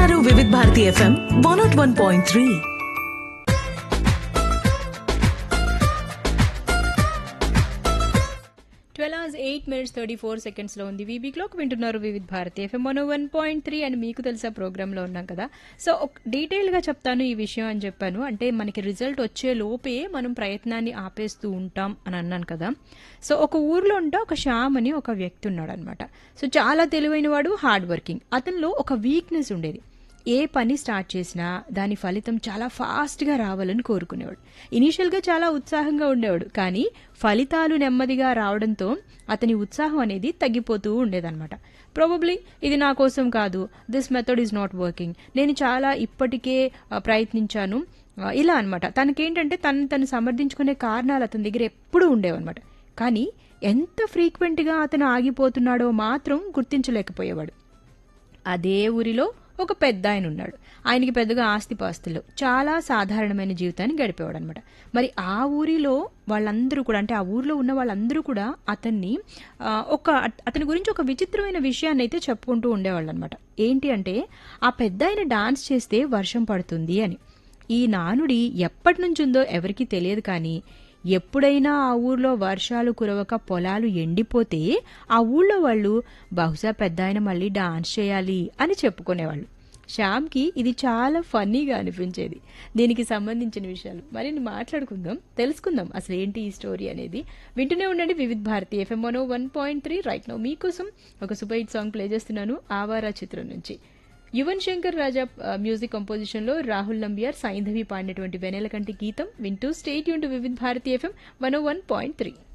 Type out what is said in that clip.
వింటున్నారు Vividh Bharati FM one nought one point three twelve hours eight minutes thirty four సెకండ్స్లో ఉంది VB clock వింటున్నారు Vividh Bharati FM one one point three అని మీకు తెలుసా ప్రోగ్రాంలో ఉన్నాం కదా సో ఒక డీటెయిల్గా చెప్తాను ఈ విషయం అని చెప్పాను అంటే మనకి రిజల్ట్ వచ్చే లోపే మనం ప్రయత్నాన్ని ఆపేస్తూ ఉంటాం అని అన్నాను కదా సో ఒక ఊర్లో ఉంటే ఒక శ్యామ్ అని ఒక వ్యక్తి ఉన్నాడు అనమాట సో చాలా తెలివైన వాడు హార్డ్ వర్కింగ్ అతనిలో ఒక వీక్నెస్ ఉండేది ఏ పని స్టార్ట్ చేసినా దాని ఫలితం చాలా ఫాస్ట్గా రావాలని కోరుకునేవాడు ఇనీషియల్గా చాలా ఉత్సాహంగా ఉండేవాడు కానీ ఫలితాలు నెమ్మదిగా రావడంతో అతని ఉత్సాహం అనేది తగ్గిపోతూ ఉండేదన్నమాట ప్రాబబ్లీ ఇది నా కోసం కాదు this method is not working నేను చాలా ఇప్పటికే ఆ, ప్రయత్నించాను ఆ, ఇలా అనమాట తనకేంటంటే తను తను సమర్థించుకునే కారణాలు అతని దగ్గర ఎప్పుడూ ఉండేవన్నమాట కానీ ఎంత ఫ్రీక్వెంట్గా అతను ఆగిపోతున్నాడో మాత్రం గుర్తించలేకపోయేవాడు అదే ఊరిలో ఒక పెద్ద ఆయన ఉన్నాడు ఆయనకి పెద్దగా ఆస్తిపాస్తులు చాలా సాధారణమైన జీవితాన్ని గడిపేవాడు అనమాట మరి ఆ ఊరిలో వాళ్ళందరూ కూడా అంటే ఆ ఊరిలో ఉన్న వాళ్ళందరూ కూడా అతన్ని ఆ, ఒక అతని గురించి ఒక విచిత్రమైన విషయాన్ని అయితే చెప్పుకుంటూ ఉండేవాళ్ళు అనమాట ఏంటి అంటే ఆ పెద్ద ఆయన డాన్స్ చేస్తే వర్షం పడుతుంది అని ఈ నానుడి ఎప్పటి నుంచి ఉందో ఎవరికీ తెలియదు కానీ ఎప్పుడైనా ఆ ఊర్లో వర్షాలు కురవక పొలాలు ఎండిపోతే ఆ ఊళ్ళో వాళ్ళు బహుశా పెద్ద ఆయన మళ్ళీ డాన్స్ చేయాలి అని చెప్పుకునేవాళ్ళు శ్యామ్కి ఇది చాలా ఫన్నీగా అనిపించేది దీనికి సంబంధించిన విషయాలు మరి మాట్లాడుకుందాం తెలుసుకుందాం అసలు ఏంటి ఈ స్టోరీ అనేది వింటూనే ఉండండి Vividh Bharati FM one one point three right now మీకోసం ఒక సూపర్ హిట్ సాంగ్ ప్లే చేస్తున్నాను ఆవారా చిత్రం నుంచి యువన్ శంకర్ రాజా ఆ, మ్యూజిక్ కంపోజిషన్ లో రాహుల్ నంబియార్ సైంధవి పాడినటువంటి వెనెలకంటి గీతం వింటూ స్టేట్ యూన్ to Vividh Bharati FM one one point three